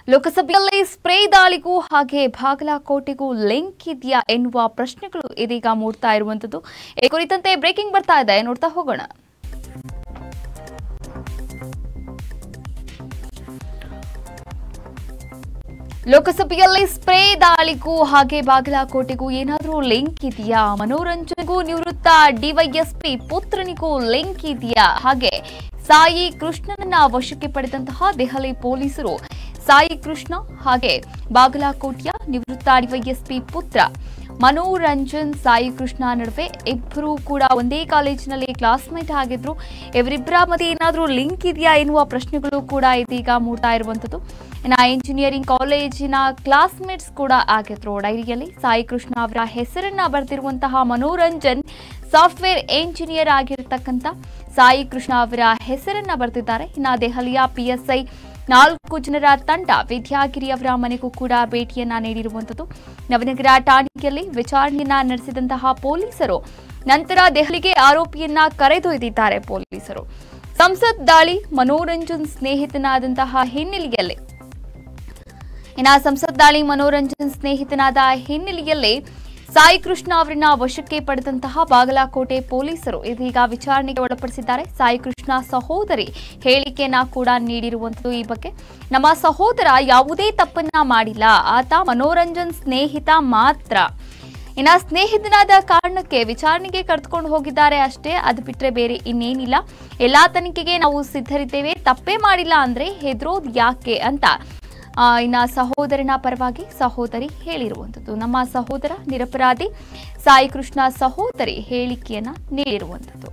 ಲೋಕಸಭೆಯಲ್ಲಿ ಸ್ಪ್ರೇ ದಾಳಿಗೂ ಹಾಗೆ ಬಾಗಲಕೋಟೆಗೂ ಲಿಂಕ್ ಇದೆಯಾ ಎನ್ನುವ ಪ್ರಶ್ನೆಗಳು ಇದೀಗ ಮೂಡ್ತಾ ಇರುವಂತದ್ದು ಈ ಕುರಿತಂತೆ ಬ್ರೇಕಿಂಗ್ ಬರ್ತಾ ಇದೆ ನೋಡ್ತಾ ಹೋಗೋಣ ಲೋಕಸಭೆಯಲ್ಲಿ ಸ್ಪ್ರೇ ದಾಳಿಗೂ ಹಾಗೆ ಬಾಗಲಕೋಟೆಗೂ ಏನಾದರೂ ಲಿಂಕ್ ಇದೆಯಾ ಮನೋರಂಜನೆಗೂ ನಿವೃತ್ತ ಡಿವೈಎಸ್ಪಿ ಪುತ್ರನಿಗೂ ಲಿಂಕ್ ಇದೆಯಾ ಹಾಗೆ ಸಾಯಿ ಕೃಷ್ಣನನ್ನ ವಶಕ್ಕೆ ಪಡೆದಂತಹ ದೆಹಲಿ ಪೊಲೀಸರು ಸಾಯಿ ಕೃಷ್ಣ ಹಾಗೆ ಬಾಗಲಕೋಟೆಯ ನಿವೃತ್ತ ಡಿವೈಎಸ್ಪಿ ಪುತ್ರ ಮನೋರಂಜನ್ ಸಾಯಿ ಕೃಷ್ಣ ನಡುವೆ ಇಬ್ಬರು ಕೂಡ ಒಂದೇ ಕಾಲೇಜಿನಲ್ಲಿ ಕ್ಲಾಸ್ಮೇಟ್ ಆಗಿದ್ರು ಇವರಿಬ್ಬರ ಮಧ್ಯೆ ಏನಾದರೂ ಲಿಂಕ್ ಇದೆಯಾ ಎನ್ನುವ ಪ್ರಶ್ನೆಗಳು ಕೂಡ ಇದೀಗ ಮೂಡ್ತಾ ಇರುವಂತದ್ದು ಇನ್ನು ಇಂಜಿನಿಯರಿಂಗ್ ಕಾಲೇಜಿನ ಕ್ಲಾಸ್ಮೇಟ್ಸ್ ಕೂಡ ಆಗಿದ್ರು ಡೈರಿಯಲ್ಲಿ ಸಾಯಿ ಕೃಷ್ಣ ಅವರ ಹೆಸರನ್ನ ಬರೆದಿರುವಂತಹ ಮನೋರಂಜನ್ ಸಾಫ್ಟ್ವೇರ್ ಎಂಜಿನಿಯರ್ ಆಗಿರತಕ್ಕಂತ ಸಾಯಿ ಕೃಷ್ಣ ಅವರ ಹೆಸರನ್ನ ಬರೆದಿದ್ದಾರೆ ಇನ್ನು ದೆಹಲಿಯ ಪಿಎಸ್ಐ ನಾಲ್ಕು ಜನರ ತಂಡ ವಿದ್ಯಾಗಿರಿ ಅವರ ಮನೆಗೂ ಕೂಡ ಭೇಟಿಯನ್ನ ನೀಡಿರುವಂತದ್ದು ನವನಗರ ಠಾಣೆಯಲ್ಲಿ ವಿಚಾರಣೆಯನ್ನ ನಡೆಸಿದಂತಹ ಪೊಲೀಸರು ನಂತರ ದೆಹಲಿಗೆ ಆರೋಪಿಯನ್ನ ಕರೆದೊಯ್ದಿದ್ದಾರೆ ಪೊಲೀಸರು ಸಂಸತ್ ದಾಳಿ ಮನೋರಂಜನ್ ಸ್ನೇಹಿತನಾದಂತಹ ಹಿನ್ನೆಲೆಯಲ್ಲಿ ಇನ್ನು ಸಂಸತ್ ದಾಳಿ ಮನೋರಂಜನ್ ಸ್ನೇಹಿತನಾದ ಹಿನ್ನೆಲೆಯಲ್ಲಿ ಸಾಯಿ ಕೃಷ್ಣ ಅವರನ್ನ ವಶಕ್ಕೆ ಪಡೆದಂತಹ ಬಾಗಲಕೋಟೆ ಪೊಲೀಸರು ಇದೀಗ ವಿಚಾರಣೆಗೆ ಒಳಪಡಿಸಿದ್ದಾರೆ ಸಾಯಿ ಕೃಷ್ಣ ಸಹೋದರಿ ಹೇಳಿಕೆಯನ್ನ ಕೂಡ ನೀಡಿರುವಂತದ್ದು ಈ ಬಗ್ಗೆ ನಮ್ಮ ಸಹೋದರ ಯಾವುದೇ ತಪ್ಪನ್ನ ಮಾಡಿಲ್ಲ ಆತ ಮನೋರಂಜನ್ ಸ್ನೇಹಿತ ಮಾತ್ರ ಇನ್ನ ಸ್ನೇಹಿತನಾದ ಕಾರಣಕ್ಕೆ ವಿಚಾರಣೆಗೆ ಕರೆದುಕೊಂಡು ಹೋಗಿದ್ದಾರೆ ಅಷ್ಟೇ ಅದು ಬಿಟ್ರೆ ಬೇರೆ ಇನ್ನೇನಿಲ್ಲ ಎಲ್ಲಾ ತನಿಖೆಗೆ ನಾವು ಸಿದ್ಧರಿದ್ದೇವೆ ತಪ್ಪೇ ಮಾಡಿಲ್ಲ ಅಂದ್ರೆ ಹೆದರೋದ್ ಯಾಕೆ ಅಂತ ಆ, ಇನ್ನ ಸಹೋದರನ ಪರವಾಗಿ ಸಹೋದರಿ ಹೇಳಿರುವಂಥದ್ದು ನಮ್ಮ ಸಹೋದರ ನಿರಪರಾಧಿ ಸಾಯಿ ಕೃಷ್ಣ ಸಹೋದರಿ ಹೇಳಿಕೆಯನ್ನ ನೀಡಿರುವಂಥದ್ದು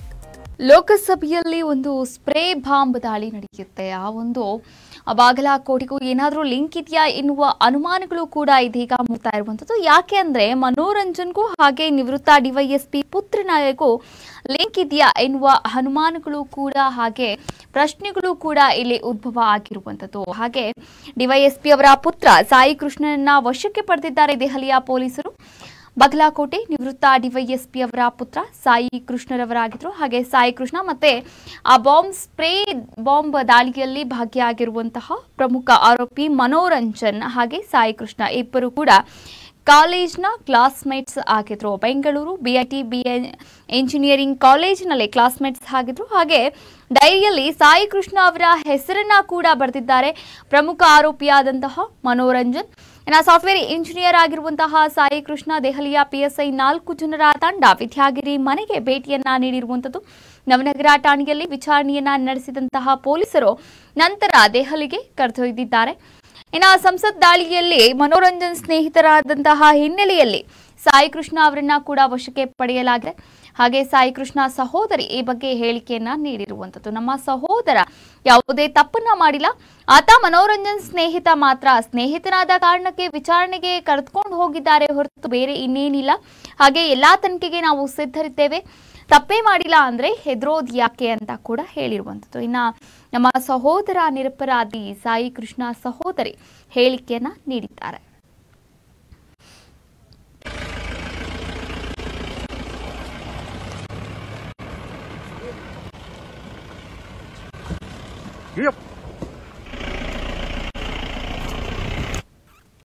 ಲೋಕಸಭೆಯಲ್ಲಿ ಒಂದು ಸ್ಪ್ರೇ ಬಾಂಬ್ ದಾಳಿ ನಡೆಯುತ್ತೆ ಆ ಒಂದು ಬಾಗಲಕೋಟೆಗೂ ಏನಾದರೂ ಲಿಂಕ್ ಇದೆಯಾ ಎನ್ನುವ ಅನುಮಾನಗಳು ಕೂಡ ಇದೀಗ ಮೂಡ್ತಾ ಇರುವಂಥದ್ದು ಯಾಕೆ ಅಂದ್ರೆ ಮನೋರಂಜನ್ಗೂ ಹಾಗೆ ನಿವೃತ್ತ ಡಿವೈಎಸ್ಪಿ ಪುತ್ರನಿಗೂ ಲಿಂಕ್ ಇದೆಯಾ ಎನ್ನುವ ಅನುಮಾನಗಳು ಕೂಡ ಹಾಗೆ ಪ್ರಶ್ನೆಗಳು ಕೂಡ ಇಲ್ಲಿ ಉದ್ಭವ ಆಗಿರುವಂಥದ್ದು ಹಾಗೆ ಡಿವೈಎಸ್ಪಿ ಅವರ ಪುತ್ರ ಸಾಯಿ ಕೃಷ್ಣನನ್ನ ವಶಕ್ಕೆ ಪಡೆದಿದ್ದಾರೆ ದೆಹಲಿಯ ಪೊಲೀಸರು ಬಗಲಾಕೋಟೆ ನಿವೃತ್ತ ಡಿವೈಎಸ್ಪಿ ಅವರ ಪುತ್ರ ಸಾಯಿ ಕೃಷ್ಣರವರಾಗಿದ್ರು ಹಾಗೆ ಸಾಯಿ ಕೃಷ್ಣ ಮತ್ತೆ ಆ ಬಾಂಬ್ ಸ್ಪ್ರೇ ಬಾಂಬ್ ದಾಳಿಯಲ್ಲಿ ಭಾಗಿಯಾಗಿರುವಂತಹ ಪ್ರಮುಖ ಆರೋಪಿ ಮನೋರಂಜನ್ ಹಾಗೆ ಸಾಯಿ ಕೃಷ್ಣ ಇಬ್ಬರು ಕೂಡ ಕಾಲೇಜ್ನ ಕ್ಲಾಸ್ಮೇಟ್ಸ್ ಆಗಿದ್ರು ಬೆಂಗಳೂರು ಬಿಐಟಿ ಬಿ ಎಂಜಿನಿಯರಿಂಗ್ ಕಾಲೇಜಿನಲ್ಲಿ ಕ್ಲಾಸ್ಮೇಟ್ಸ್ ಆಗಿದ್ರು ಹಾಗೆ ಡೈರಿಯಲ್ಲಿ ಸಾಯಿ ಕೃಷ್ಣ ಅವರ ಹೆಸರನ್ನ ಕೂಡ ಬರೆದಿದ್ದಾರೆ ಪ್ರಮುಖ ಆರೋಪಿಯಾದಂತಹ ಮನೋರಂಜನ್ ಇನ್ನು ಸಾಫ್ಟ್ವೇರ್ ಇಂಜಿನಿಯರ್ ಆಗಿರುವಂತಹ ಸಾಯಿ ಕೃಷ್ಣ ದೆಹಲಿಯ ಪಿಎಸ್ಐ ನಾಲ್ಕು ಜನರ ತಂಡ ವಿದ್ಯಾಗಿರಿ ಮನೆಗೆ ಭೇಟಿಯನ್ನ ನೀಡಿರುವಂತದ್ದು ನವನಗರ ಠಾಣೆಯಲ್ಲಿ ವಿಚಾರಣೆಯನ್ನ ನಡೆಸಿದಂತಹ ಪೊಲೀಸರು ನಂತರ ದೆಹಲಿಗೆ ಕರೆದೊಯ್ದಿದ್ದಾರೆ ಇನ್ನು ಸಂಸತ್ ದಾಳಿಯಲ್ಲಿ ಮನೋರಂಜನ್ ಸ್ನೇಹಿತರಾದಂತಹ ಹಿನ್ನೆಲೆಯಲ್ಲಿ ಸಾಯಿ ಕೃಷ್ಣ ಅವರನ್ನ ಕೂಡ ವಶಕ್ಕೆ ಪಡೆಯಲಾಗಿದೆ ಹಾಗೆ ಸಾಯಿ ಕೃಷ್ಣ ಸಹೋದರಿ ಈ ಬಗ್ಗೆ ಹೇಳಿಕೆಯನ್ನ ನೀಡಿರುವಂತದ್ದು ನಮ್ಮ ಸಹೋದರ ಯಾವುದೇ ತಪ್ಪನ್ನ ಮಾಡಿಲ್ಲ ಆತ ಮನೋರಂಜನ್ ಸ್ನೇಹಿತ ಮಾತ್ರ ಸ್ನೇಹಿತನಾದ ಕಾರಣಕ್ಕೆ ವಿಚಾರಣೆಗೆ ಕರೆದುಕೊಂಡು ಹೋಗಿದ್ದಾರೆ ಹೊರತು ಬೇರೆ ಇನ್ನೇನಿಲ್ಲ ಹಾಗೆ ಎಲ್ಲಾ ತನಿಖೆಗೆ ನಾವು ಸಿದ್ಧರಿದ್ದೇವೆ ತಪ್ಪೇ ಮಾಡಿಲ್ಲ ಅಂದ್ರೆ ಹೆದರೋದ್ ಯಾಕೆ ಅಂತ ಕೂಡ ಹೇಳಿರುವಂಥದ್ದು ಇನ್ನ ನಮ್ಮ ಸಹೋದರ ನಿರಪರಾಧಿ ಸಾಯಿ ಕೃಷ್ಣ ಸಹೋದರಿ ಹೇಳಿಕೆಯನ್ನ ನೀಡಿದ್ದಾರೆ